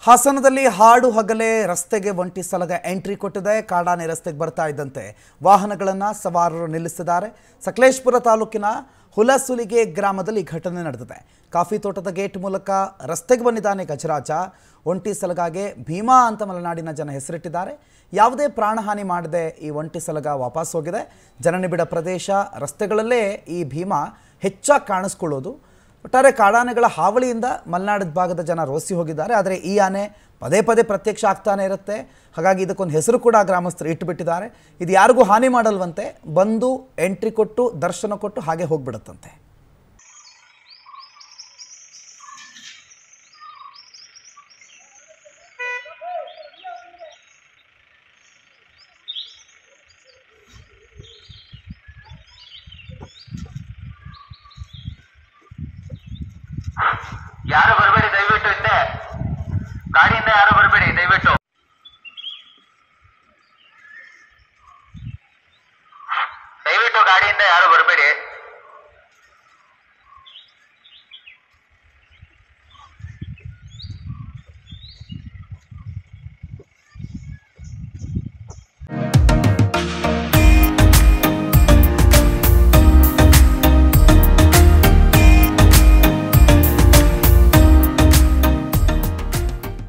ಹಾಸನದಲ್ಲಿ ಹಾಡು ಹಗಲೇ ರಸ್ತೆಗೆ ಒಂಟಿ ಸಲಗ ಎಂಟ್ರಿ ಕೊಟ್ಟಿದೆ ಕಾಡಾನೆ ರಸ್ತೆಗೆ ಬರ್ತಾ ಇದ್ದಂತೆ ವಾಹನಗಳನ್ನು ಸವಾರರು ನಿಲ್ಲಿಸಿದ್ದಾರೆ ಸಕಲೇಶ್ಪುರ ತಾಲೂಕಿನ ಹುಲಸುಲಿಗೆ ಗ್ರಾಮದಲ್ಲಿ ಈ ಘಟನೆ ನಡೆದಿದೆ ಕಾಫಿ ತೋಟದ ಗೇಟ್ ಮೂಲಕ ರಸ್ತೆಗೆ ಬಂದಿದ್ದಾನೆ ಗಜರಾಜ ಒಂಟಿ ಸಲಗಾಗೆ ಭೀಮಾ ಅಂತ ಮಲೆನಾಡಿನ ಜನ ಹೆಸರಿಟ್ಟಿದ್ದಾರೆ ಯಾವುದೇ ಪ್ರಾಣಹಾನಿ ಮಾಡದೆ ಈ ಒಂಟಿ ಸಲಗ ವಾಪಸ್ ಹೋಗಿದೆ ಜನನಿಬಿಡ ಪ್ರದೇಶ ರಸ್ತೆಗಳಲ್ಲೇ ಈ ಭೀಮಾ ಹೆಚ್ಚಾಗಿ ಕಾಣಿಸ್ಕೊಳ್ಳೋದು ಒಟ್ಟಾರೆ ಕಾಡಾನೆಗಳ ಹಾವಳಿಯಿಂದ ಮಲೆನಾಡಿನ ಭಾಗದ ಜನ ರೋಸಿ ಹೋಗಿದ್ದಾರೆ ಆದರೆ ಈ ಆನೆ ಪದೇ ಪದೇ ಪ್ರತ್ಯಕ್ಷ ಆಗ್ತಾನೆ ಇರುತ್ತೆ ಹಾಗಾಗಿ ಇದಕ್ಕೊಂದು ಹೆಸರು ಕೂಡ ಗ್ರಾಮಸ್ಥರು ಇಟ್ಟುಬಿಟ್ಟಿದ್ದಾರೆ ಇದು ಯಾರಿಗೂ ಹಾನಿ ಮಾಡಲ್ವಂತೆ ಬಂದು ಎಂಟ್ರಿ ಕೊಟ್ಟು ದರ್ಶನ ಕೊಟ್ಟು ಹಾಗೆ ಹೋಗ್ಬಿಡುತ್ತಂತೆ ಯಾರು ಬರಬೇಡಿ ದಯವಿಟ್ಟು ಹಿಂದೆ ಗಾಡಿಯಿಂದ ಯಾರು ಬರಬೇಡಿ ದಯವಿಟ್ಟು ದಯವಿಟ್ಟು ಗಾಡಿಯಿಂದ ಯಾರು ಬರಬೇಡಿ